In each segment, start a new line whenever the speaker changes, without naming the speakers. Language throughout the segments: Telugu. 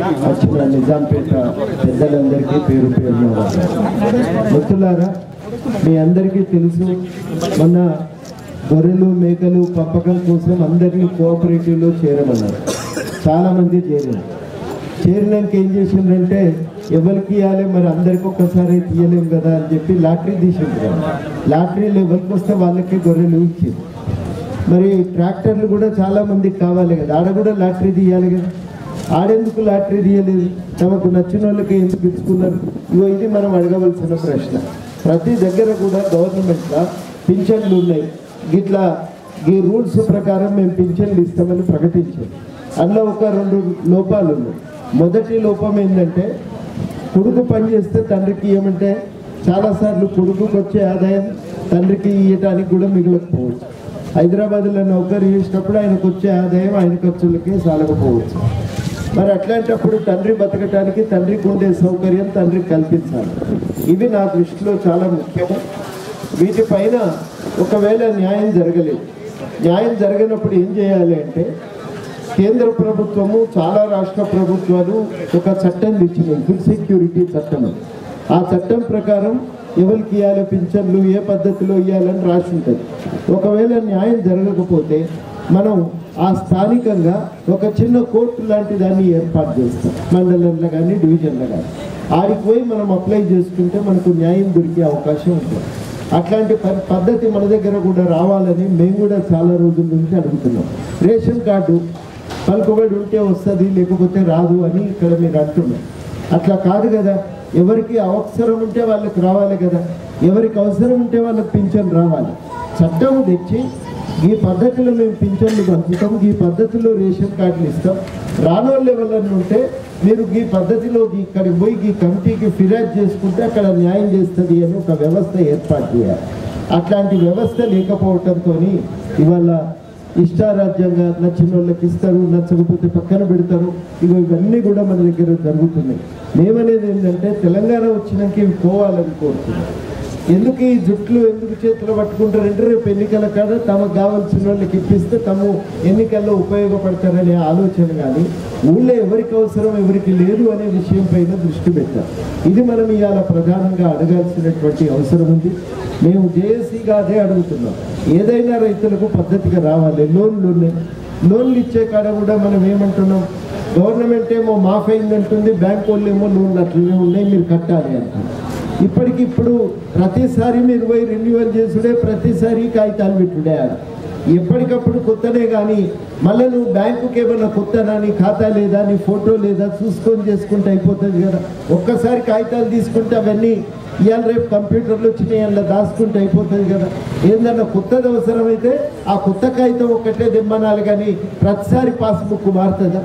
వచ్చిన నిజాంపేట పెద్దలందరికీ పేరు పేరున మిత్రులారా మీ అందరికీ తెలుసు మొన్న గొర్రెలు మేకలు పంపకం కోసం అందరినీ కోఆపరేటివ్లో చేరమన్నారు చాలా మంది చేరారు చేరినాక ఏం చేసిండ్రంటే ఎవరికి ఇవ్వాలి మరి అందరికి ఒక్కసారి తీయలేం కదా అని చెప్పి లాటరీ తీసిండ్రు లాటరీలు ఎవరికి వస్తే వాళ్ళకి గొర్రెలు ఇచ్చింది మరి ట్రాక్టర్లు కూడా చాలా మందికి కావాలి కదా ఆడ కూడా లాటరీ తీయాలి కదా ఆడెందుకు లాటరీ తీయలేదు తమకు నచ్చిన వాళ్ళకి ఎందుకు ఇచ్చుకున్నారు ఇగో ఇది మనం అడగవలసిన ప్రశ్న ప్రతి దగ్గర కూడా గవర్నమెంట్లో పింఛన్లు ఉన్నాయి ఇట్లా ఈ రూల్స్ ప్రకారం మేము పింఛన్లు ఇస్తామని ప్రకటించాం అందులో ఒక రెండు లోపాలు ఉన్నాయి మొదటి లోపం ఏంటంటే కొడుకు పని చేస్తే తండ్రికి ఏమంటే చాలాసార్లు కొడుకుకి వచ్చే ఆదాయం తండ్రికి ఇవ్వడానికి కూడా మిగలకపోవచ్చు హైదరాబాద్లో నౌకరీ చేసినప్పుడు ఆయనకు వచ్చే ఆదాయం ఆయన ఖర్చులకే సాలకపోవచ్చు మరి అట్లాంటప్పుడు తండ్రి బతకటానికి తండ్రికి ఉండే సౌకర్యం తండ్రికి కల్పించాలి ఇవి నా దృష్టిలో చాలా ముఖ్యము వీటిపైన ఒకవేళ న్యాయం జరగలేదు న్యాయం జరగనప్పుడు ఏం చేయాలి అంటే కేంద్ర ప్రభుత్వము చాలా రాష్ట్ర ప్రభుత్వాలు ఒక చట్టం తెచ్చినాయి ఫుడ్ సెక్యూరిటీ చట్టం ఆ చట్టం ప్రకారం ఎవరికి ఇవ్వాలి పింఛన్లు ఏ పద్ధతిలో ఇవ్వాలని రాసి ఉంటుంది ఒకవేళ న్యాయం జరగకపోతే మనం ఆ స్థానికంగా ఒక చిన్న కోర్టు లాంటి దాన్ని ఏర్పాటు చేస్తాం మండలంలో కానీ డివిజన్లో కానీ ఆడికి పోయి మనం అప్లై చేసుకుంటే మనకు న్యాయం దొరికే అవకాశం ఉంటుంది అట్లాంటి ప- పద్ధతి మన దగ్గర కూడా రావాలని మేము కూడా చాలా రోజుల నుంచి అడుగుతున్నాం రేషన్ కార్డు పలుకుబడి ఉంటే వస్తుంది లేకపోతే రాదు అని ఇక్కడ మీరు అంటున్నారు అట్లా కాదు కదా ఎవరికి అవసరం ఉంటే వాళ్ళకి రావాలి కదా ఎవరికి అవసరం ఉంటే వాళ్ళకి పింఛన్ రావాలి చట్టం తెచ్చి ఈ పద్ధతిలో మేము పింఛన్లు పంచుతాం ఈ పద్ధతిలో రేషన్ కార్డులు ఇస్తాం రానోళ్ళు ఎవరన్నా ఉంటే మీరు ఈ పద్ధతిలో ఈ ఇక్కడికి పోయి ఈ కమిటీకి ఫిర్యాదు చేసుకుంటే అక్కడ న్యాయం చేస్తుంది అని ఒక వ్యవస్థ ఏర్పాటు చేయాలి అట్లాంటి వ్యవస్థ లేకపోవడంతో ఇవాళ ఇష్టారాజ్యంగా నచ్చిన వాళ్ళకి ఇస్తారు నచ్చకపోతే పక్కన పెడతారు ఇవి ఇవన్నీ కూడా మన దగ్గర జరుగుతున్నాయి మేమనేది ఏంటంటే తెలంగాణ వచ్చినాక ఇవి పోవాలని కోరుతున్నాం ఎందుకు ఈ జుట్లు ఎందుకు చేతిలో పట్టుకుంటారంటే రేపు ఎన్నికల కాడ తమకు కావాల్సిన వాళ్ళకి ఇప్పిస్తే తమ ఎన్నికల్లో ఉపయోగపడతారనే ఆలోచన కానీ ఊళ్ళో ఎవరికి అవసరం ఎవరికి లేదు అనే విషయం పైన దృష్టి పెట్టాం ఇది మనం ఇవాళ ప్రధానంగా అడగాల్సినటువంటి అవసరం ఉంది మేము జేఏసీగా అదే అడుగుతున్నాం ఏదైనా రైతులకు పద్ధతిగా రావాలి లోన్లు ఉన్నాయి లోన్లు ఇచ్చే కాడ కూడా మనం ఏమంటున్నాం గవర్నమెంట్ ఏమో మాఫ్ అయిందంటుంది బ్యాంక్ వాళ్ళు ఏమో లోన్లు అట్లనే ఉన్నాయి మీరు కట్టాలి అంటున్నారు ఇప్పటికిప్పుడు ప్రతిసారి మీరు పోయి రెన్యువల్ చేసుడే ప్రతిసారి కాగితాలు పెట్టుడే ఆడ ఎప్పటికప్పుడు కొత్తనే కానీ మళ్ళీ నువ్వు బ్యాంకుకి ఏమన్నా కొత్తనా నీ ఖాతా లేదా నీ ఫోటో లేదా చూసుకొని చేసుకుంటే అయిపోతుంది కదా ఒక్కసారి కాగితాలు తీసుకుంటే అవన్నీ ఇవాళ రేపు కంప్యూటర్లు వచ్చినాయి అందులో దాచుకుంటే అయిపోతుంది కదా ఏందన్నా కొత్తది అవసరమైతే ఆ కొత్త కాగితం ఒక్కటే దిమ్మనాలి కానీ ప్రతిసారి పాస్బుక్ మారుతుందా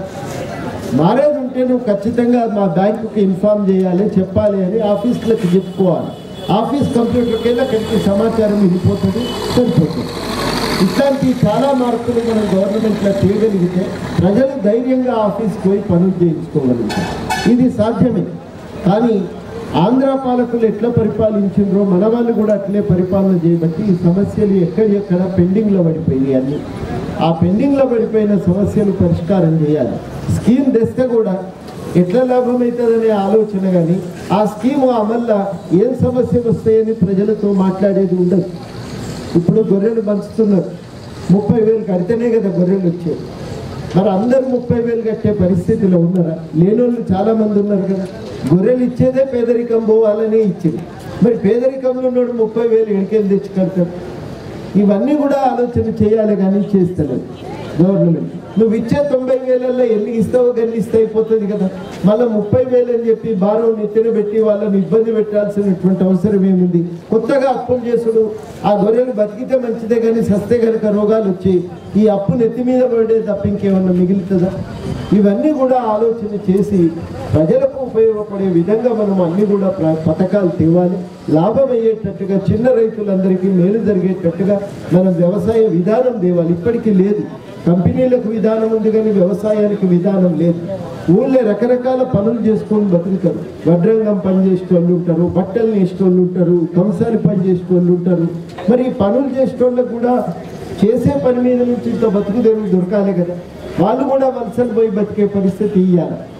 మారేది ఉంటే నువ్వు ఖచ్చితంగా మా బ్యాంకుకి ఇన్ఫార్మ్ చేయాలి చెప్పాలి అని ఆఫీస్లకు చెప్పుకోవాలి ఆఫీస్ కంప్యూటర్కి వెళ్ళి అక్కడికి సమాచారం వెళ్ళిపోతుంది సరిపోతుంది ఇట్లాంటి చాలా మార్పులు మనం గవర్నమెంట్లో చేయగలిగితే ప్రజలు ధైర్యంగా ఆఫీస్కి పోయి పనులు చేయించుకోగలుగుతారు ఇది సాధ్యమే కానీ ఆంధ్ర పాలకులు ఎట్లా పరిపాలించిండ్రో మన వాళ్ళు కూడా అట్లే పరిపాలన చేయబట్టి ఈ సమస్యలు ఎక్కడెక్కడ పెండింగ్లో పడిపోయినాయి అన్నీ ఆ పెండింగ్లో పడిపోయిన సమస్యలు పరిష్కారం చేయాలి స్కీమ్ తెస్తే కూడా ఎట్లా లాభమవుతుందనే ఆలోచన కానీ ఆ స్కీమ్ అమల్లో ఏం సమస్యలు వస్తాయని ప్రజలతో మాట్లాడేది ఉండదు ఇప్పుడు గొర్రెలు పంచుతున్నారు ముప్పై వేలు కడితేనే కదా గొర్రెలు వచ్చేది మరి అందరూ ముప్పై వేలు కట్టే పరిస్థితిలో ఉన్నారా లేనోళ్ళు చాలా మంది ఉన్నారు కదా గొర్రెలు ఇచ్చేదే పేదరికం పోవాలనే ఇచ్చింది మరి పేదరికంలో ఉన్నోడు ముప్పై వేలు ఎడికెళ్ళి తెచ్చి కడతాడు ఇవన్నీ కూడా ఆలోచన చేయాలి కానీ చేస్తలేదు గవర్నమెంట్ నువ్వు ఇచ్చే తొంభై వేలల్లో ఎన్ని ఇస్తావో గన్ని ఇస్తే అయిపోతుంది కదా మళ్ళీ ముప్పై వేలు అని చెప్పి భారం నెత్తిన పెట్టి వాళ్ళని ఇబ్బంది పెట్టాల్సినటువంటి అవసరం ఏముంది కొత్తగా అప్పులు చేసుడు ఆ గొర్రెలు బతికితే మంచిదే కానీ సస్తే కనుక రోగాలు వచ్చి ఈ అప్పు నెత్తి మీద పడే తప్ప ఇంకేమన్నా మిగులుతుందా ఇవన్నీ కూడా ఆలోచన చేసి ప్రజలకు ఉపయోగపడే విధంగా మనం అన్ని కూడా ప్ర- పథకాలు తేవాలి లాభం అయ్యేటట్టుగా చిన్న రైతులందరికీ మేలు జరిగేటట్టుగా మనం వ్యవసాయ విధానం తేవాలి ఇప్పటికీ లేదు కంపెనీలకు విధానం ఉంది కానీ వ్యవసాయానికి విధానం లేదు ఊళ్ళో రకరకాల పనులు చేసుకొని బతుకుతారు వడ్రంగం పని చేసేటోళ్ళు ఉంటారు బట్టలు నేసేటోళ్ళు ఉంటారు కంసాలి పని చేసేటోళ్ళు ఉంటారు మరి ఈ పనులు చేసేటోళ్ళకు కూడా చేసే పని మీద నుంచి ఇంత బతుకుదేవి దొరకాలి కదా వాళ్ళు కూడా వలసలు పోయి బతికే పరిస్థితి ఇయ్యాలి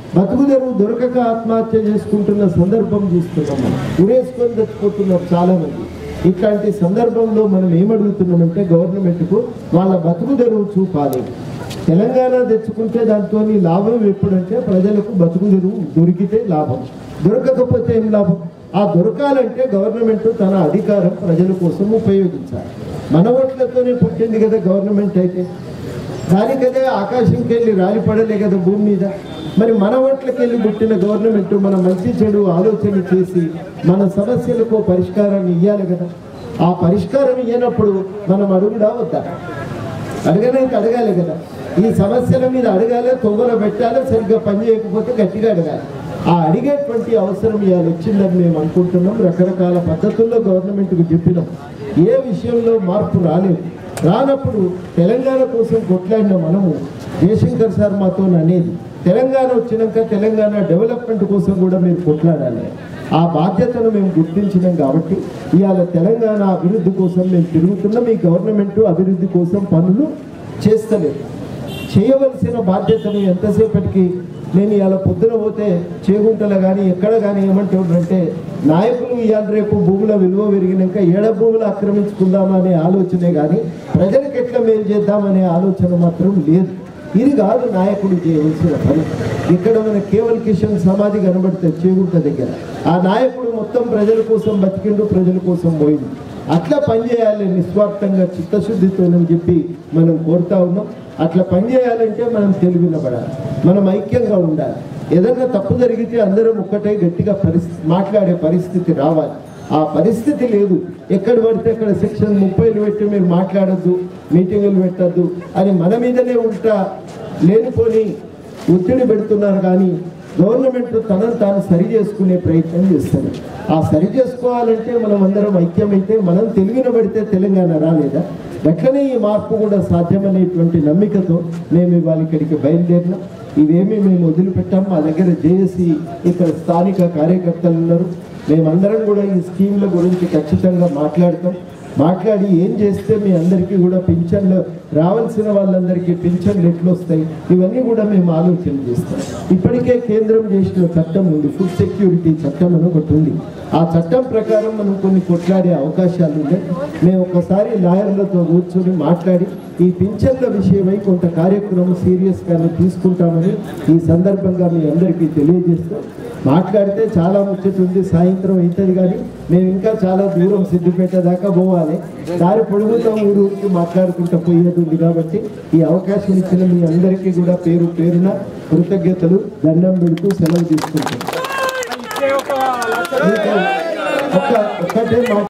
బతుకు తెరువు దొరకక ఆత్మహత్య చేసుకుంటున్న సందర్భం చూస్తున్నాం మనం ఉరేసుకొని తెచ్చిపోతున్నారు చాలా మంది ఇట్లాంటి సందర్భంలో మనం ఏమడుగుతున్నామంటే గవర్నమెంట్కు వాళ్ళ బతుకు తెరువు చూపాలి తెలంగాణ తెచ్చుకుంటే దాంతో లాభం ఎప్పుడంటే ప్రజలకు బతుకు తెరువు దొరికితే లాభం దొరకకపోతే ఏం లాభం ఆ దొరకాలంటే గవర్నమెంట్ తన అధికారం ప్రజల కోసం ఉపయోగించాలి మన ఓట్లతోనే పుట్టింది కదా గవర్నమెంట్ అయితే దానికదే ఆకాశంకి వెళ్ళి రాలిపడలే కదా భూమి మీద మరి మన ఓట్లకి వెళ్ళి పుట్టిన గవర్నమెంట్ మన మంచి చెడు ఆలోచన చేసి మన సమస్యలకు పరిష్కారాన్ని ఇవ్వాలి కదా ఆ పరిష్కారం ఇవ్వనప్పుడు మనం అడుగుడా వద్దా అడగడానికి అడగాలి కదా ఈ సమస్యల మీద అడగాలి తొవ్వల పెట్టాలి సరిగ్గా పని చేయకపోతే గట్టిగా అడగాలి ఆ అడిగేటువంటి అవసరం ఇవాళ వచ్చిందని మేము అనుకుంటున్నాం రకరకాల పద్ధతుల్లో గవర్నమెంట్కి చెప్పినాం ఏ విషయంలో మార్పు రాలేదు రానప్పుడు తెలంగాణ కోసం కొట్లాడిన మనము జయశంకర్ సార్ మాతో అనేది తెలంగాణ వచ్చినాక తెలంగాణ డెవలప్మెంట్ కోసం కూడా మీరు కొట్లాడాలి ఆ బాధ్యతను మేము గుర్తించినాం కాబట్టి ఇవాళ తెలంగాణ అభివృద్ధి కోసం మేము తిరుగుతున్నాం ఈ గవర్నమెంట్ అభివృద్ధి కోసం పనులు చేస్తలేదు చేయవలసిన బాధ్యతను ఎంతసేపటికి నేను ఇవాళ పొద్దున పోతే చేగుంటల కానీ ఎక్కడ కానీ ఏమంటారంటే నాయకులు ఇవాళ రేపు భూముల విలువ పెరిగినాక ఏడ భూములు ఆక్రమించుకుందామా అనే ఆలోచనే కానీ ప్రజలకు ఎట్లా మేలు చేద్దామనే ఆలోచన మాత్రం లేదు ఇది కాదు నాయకుడు చేయవలసిన పని ఇక్కడ మన కేవల్ కిషన్ సమాధి కనబడితే చేగుంట దగ్గర ఆ నాయకుడు మొత్తం ప్రజల కోసం బతికిండు ప్రజల కోసం పోయిండు అట్లా పనిచేయాలి నిస్వార్థంగా చిత్తశుద్ధితోనని చెప్పి మనం కోరుతా ఉన్నాం అట్లా పనిచేయాలంటే మనం తెలివినబడాలి మనం ఐక్యంగా ఉండాలి ఏదైనా తప్పు జరిగితే అందరం ఒక్కటే గట్టిగా పరిస్థితి మాట్లాడే పరిస్థితి రావాలి ఆ పరిస్థితి లేదు ఎక్కడ పడితే అక్కడ సెక్షన్ ముప్పైలు పెట్టి మీరు మాట్లాడొద్దు మీటింగులు పెట్టద్దు అని మన మీదనే ఉంటా లేనిపోని ఒత్తిడి పెడుతున్నారు కానీ గవర్నమెంట్ తనను తాను సరి చేసుకునే ప్రయత్నం చేస్తుంది ఆ సరి చేసుకోవాలంటే మనం అందరం ఐక్యమైతే మనం తెలివిన పడితే తెలంగాణ రాలేదా గట్లనే ఈ మార్పు కూడా సాధ్యమనేటువంటి నమ్మికతో మేము ఇవాళ ఇక్కడికి బయలుదేరినాం ఇవేమీ మేము వదిలిపెట్టాం మా దగ్గర జేఏసీ ఇక్కడ స్థానిక కార్యకర్తలు ఉన్నారు మేమందరం కూడా ఈ స్కీమ్ల గురించి ఖచ్చితంగా మాట్లాడతాం మాట్లాడి ఏం చేస్తే మీ అందరికీ కూడా పింఛన్లు రావాల్సిన వాళ్ళందరికీ పింఛన్లు ఎట్లు వస్తాయి ఇవన్నీ కూడా మేము ఆలోచన చేస్తాం ఇప్పటికే కేంద్రం చేసిన చట్టం ఉంది ఫుడ్ సెక్యూరిటీ చట్టం అని ఒకటి ఉంది ఆ చట్టం ప్రకారం మనం కొన్ని కొట్లాడే అవకాశాలు ఉన్నాయి మేము ఒకసారి లాయర్లతో కూర్చొని మాట్లాడి ఈ పింఛన్ల విషయమై కొంత కార్యక్రమం సీరియస్గానే తీసుకుంటామని ఈ సందర్భంగా మీ అందరికీ తెలియజేస్తాం మాట్లాడితే చాలా ముచ్చట ఉంది సాయంత్రం అవుతుంది కానీ మేము ఇంకా చాలా దూరం సిద్దిపేట దాకా పోవాలి దారి పొడుగుతో ఊరికి మాట్లాడుకుంటూ పోయేది ఉంది కాబట్టి ఈ అవకాశం ఇచ్చిన మీ అందరికీ కూడా పేరు పేరున కృతజ్ఞతలు దండం పెడుతూ సెలవు తీసుకుంటాం మీకు ఒక్క ఒక్కటే మాట